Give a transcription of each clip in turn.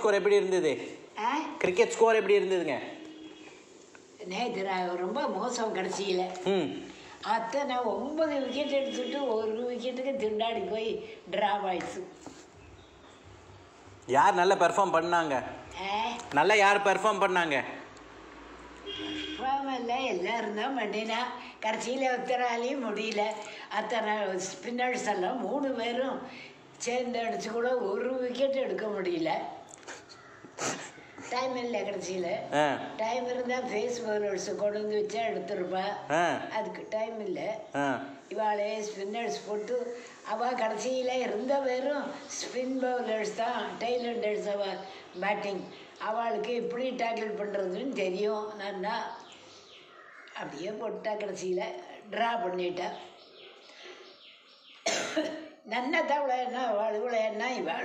score எப்படி இருந்தது ஆ cricket score எப்படி இருந்ததுங்க நேற்று நான் ரொம்ப மோசம் கடைசியில் ம் அத்தனை ஒன்பது விக்கெட் எடுத்துட்டு ஒரு விக்கெட்டுக்கு திண்டாடி போய் ட்ராப் ஆயிடுச்சு யார் நல்லா பெர்ஃபார்ம் பண்ணாங்க ஆ நல்லா யார் பெர்ஃபார்ம் பண்ணாங்க இல்லை எல்லாரும் தான் பண்ணினா கடைசியில் ஒத்தராலையும் முடியல அத்தனை ஸ்பின்னர்ஸ் எல்லாம் மூணு பேரும் சேர்ந்து அடிச்சு கூட ஒரு விக்கெட் எடுக்க முடியல டைம் இல்லை கடைசியில் ஆ டைம் இருந்தால் ஃபேஸ் பவுலர்ஸ் கொண்டு வந்து வச்சா எடுத்துருப்பா ஆ அதுக்கு டைம் இல்லை ஆ இவாளே ஸ்பின்னர்ஸ் போட்டு அவள் கடைசியில் இருந்த பேரும் ஸ்பின் பவுலர்ஸ் தான் டெய்லண்டர்ஸ் அவள் பேட்டிங் அவளுக்கு எப்படி டேக்கிள் பண்ணுறதுன்னு தெரியும் நல்லா அப்படியே போட்டா கடைசியில் ட்ரா பண்ணிட்டா நன்ன தவளை என்ன அவள் இவளை என்ன இவாள்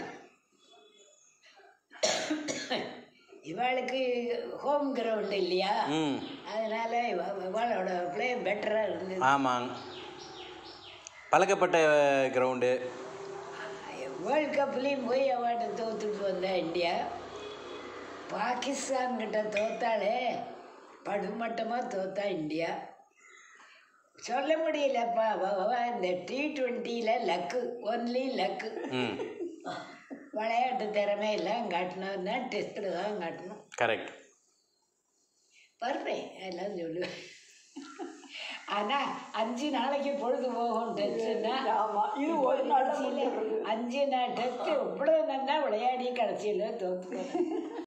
இவாளுக்கு ஹோம் கிரவுண்ட் இல்லையா ம் அதனால இவ- இவாளோட ப்ளே பெட்டராக இருந்தது ஆமாங்க பழக்கப்பட்ட கிரவுண்டு வேர்ல்ட் கப்லேயும் போய் அவார்டு தோத்துட்டு வந்தா இந்தியா பாகிஸ்தான் கிட்ட தோத்தாலே படுமட்டமாக தோத்தா இந்தியா சொல்ல முடியலப்பா அவ- அவ இந்த டி ட்வெண்ட்டியில் லக்கு ஒன்லி லக்கு ம் விளையாட்டு திறமை எல்லாம் காட்டணும்னா டெஸ்ட்டில் தான் காட்டணும் கரெக்ட் வர்றேன் எல்லாம் சொல்லுவேன் ஆனால் அஞ்சு நாளைக்கு பொழுது போகும் டெஸ்ட்னா ஆமாம் இது ஒரு நாள் அஞ்சு நாள் டெஸ்ட் இவ்வளோ நல்லா விளையாடி கடைசியில் தோற்று